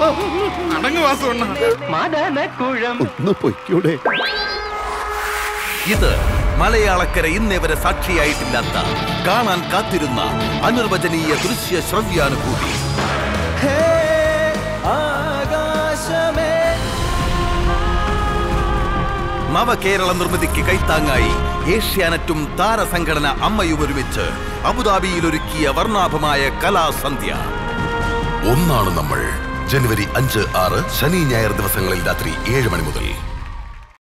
അടങ്ങ് വാസുണ്ണ മദനക്കുഴം ഒന്ന് പൊയ്ക്കൂടെ ഇത് മലയാളക്കര ഇന്നേ വരെ സാക്ഷിയായിട്ടില്ലാത്ത കാണാൻ കാത്തിരുന്ന അനിർവചനീയ ദൃശ്യ ശ്രവ്യാനുഭൂതി നവകേരള നിർമ്മിതിക്ക് കൈത്താങ്ങായി ഏഷ്യാനെറ്റും താരസംഘടന അമ്മയും ഒരുമിച്ച് അബുദാബിയിൽ ഒരുക്കിയ വർണ്ണാഭമായ കലാസന്ധ്യ ഒന്നാണ് നമ്മൾ ജനുവരി അഞ്ച് ആറ് ശനി ഞായർ ദിവസങ്ങളിൽ രാത്രി ഏഴ് മണി മുതൽ